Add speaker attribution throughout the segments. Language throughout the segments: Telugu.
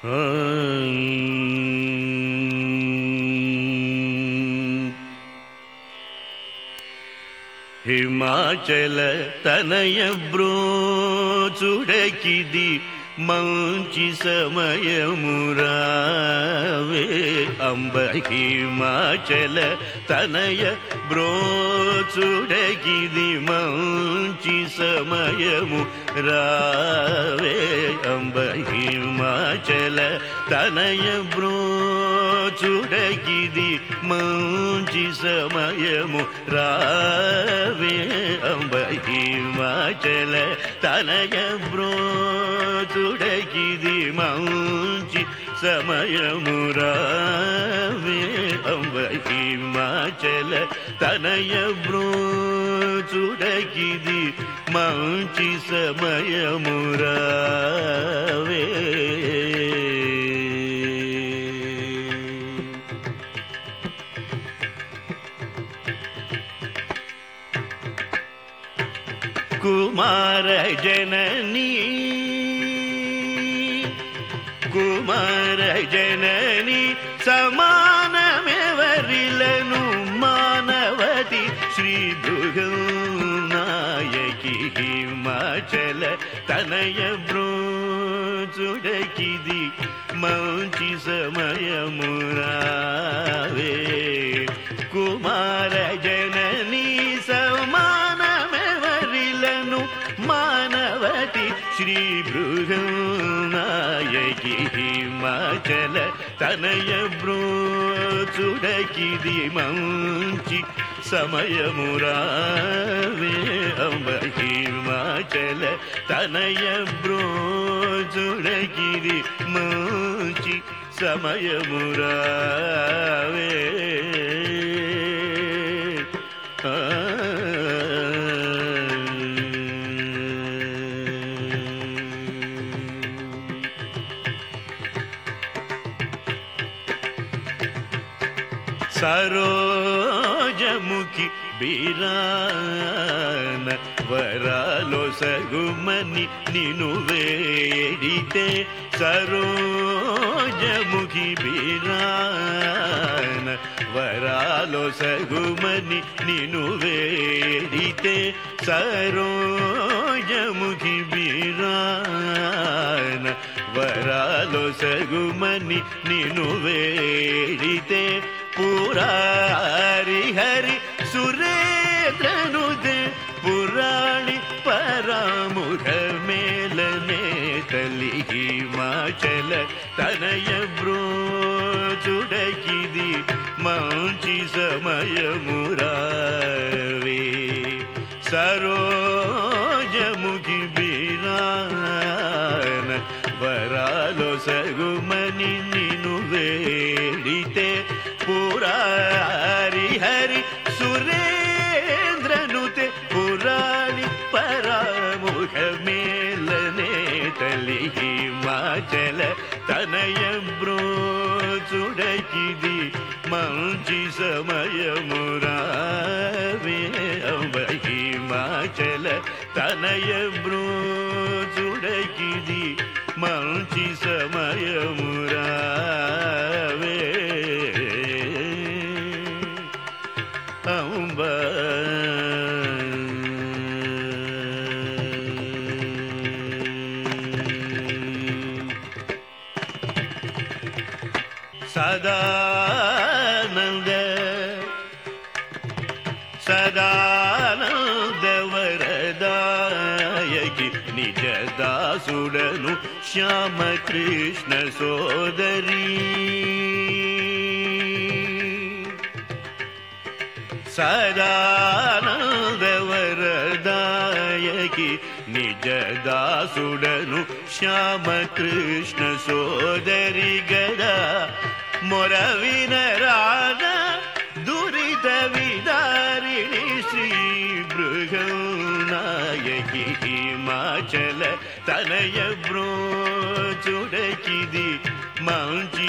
Speaker 1: హిమాచల తనయ బ్రోచుడకిది మంచి సమయమురావే అంబ హిమాచల తనయ బ్రోచుడకిది మంచి సమయము రావే అంబ హిమాచల తనయ బ్రోచుడకిది మంచి సమయము రావే అంబ హిమాచల తనయ బ్రోచుడకిది మంచి సమయము రావే అంబ హిమాచల తనయ బ్రోచుడకిది మంచి సమయము రావే కుమార జననీ కుమార జనని సమానమెవరిలను మానవతి శ్రీ నాయకి హిమాచల తనయ బ్రోచుడకిది మంచి సమయమురావే కుమార జనని సమానమెవరిలను మానవతి శ్రీ నాయకి హిమాచల తనయ బ్రోచుడకిది మంచి సమయమురావే అంబ హిమాచల తనయ బ్రోచుడకిది మంచి సమయమురావే ఆ సరోజముఖి బిరాన వరాలో సగుమని నిను వేడితే సరోజముఖి బిరాన వరాలో సగుమని నిను వేడితే సరోజముఖి బిరాన వరాలో సగుమని నిను వేడితే పురారి హరి సురేంద్రనుదే పురాణి పరాముఖ మేలనే తలి హిమాచల తనయ బ్రోచుడకిది మంచి సమయమురావే సరోజముఖి బిరాన వరాలో సగుమని నిను వేడితే పురారి హరి సురేంద్రనుతే పురాణి పరాముఖ మేలనే తలి హిమాచల తనయ బ్రోచుడకిది మంచి సమయమురావే అంబ హిమాచల తనయ బ్రోచుడకిది మంచి సమయమురావే అంబ సదానంద సదానంద వరదాయకి నిజ దాసుడను శ్యామకృష్ణ సోదరీ సదానంద వరదాయకి నిజ దాసుడను శ్యామకృష్ణ సోదరి గదా మొరవిన రాధ దురిత విదారిణి శ్రీ నాయకి హిమాచల తనయ బ్రోచుడకిది మంచి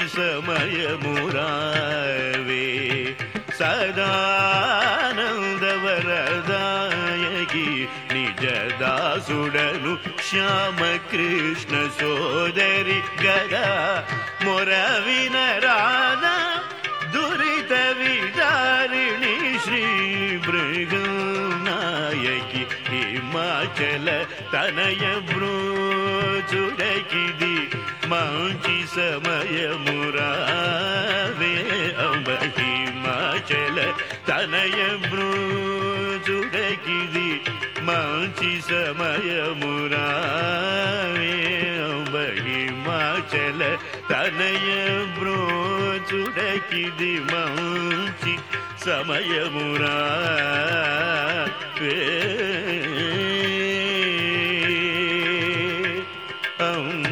Speaker 1: సమయమురావే సదానంద వరదాయకి హిమాచలతనయకి నిజదాసుడను శ్యామకృష్ణ సోదరి గదా మొరవిన రాధా దురిత విదారిణి శ్రీ నాయకి హిమాచల తనయ బ్రోచుడకిది మంచి సమయమురావే అంబ హిమాచల తనయ బ్రోచుడకిది మంచి సమయమురావే అంబ హిమాచల తనయ బ్రోచుడకిది మంచి సమయమురా ఏ